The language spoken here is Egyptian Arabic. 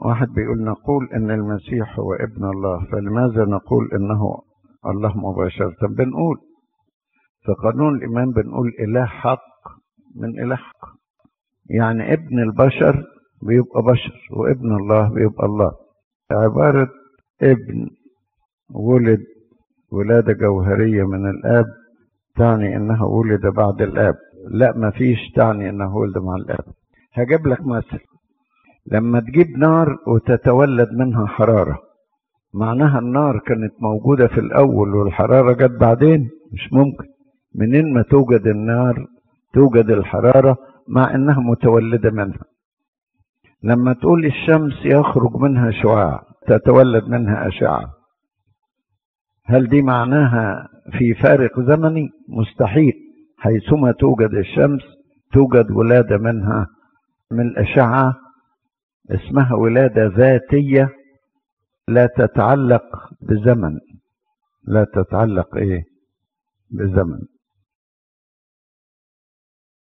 واحد بيقول نقول ان المسيح هو ابن الله فلماذا نقول انه الله مباشرة بنقول في قانون الايمان بنقول اله حق من اله حق يعني ابن البشر بيبقى بشر وابن الله بيبقى الله عبارة ابن ولد ولادة جوهرية من الآب تعني إنه ولد بعد الآب لا مفيش تعني إنه ولد مع الآب هجيب لك مثل لما تجيب نار وتتولد منها حرارة معناها النار كانت موجودة في الأول والحرارة جت بعدين مش ممكن منين ما توجد النار توجد الحرارة مع إنها متولدة منها لما تقول الشمس يخرج منها شعاع تتولد منها أشعة هل دي معناها في فارق زمني مستحيل حيثما توجد الشمس توجد ولادة منها من الأشعة اسمها ولادة ذاتية لا تتعلق بزمن لا تتعلق ايه بزمن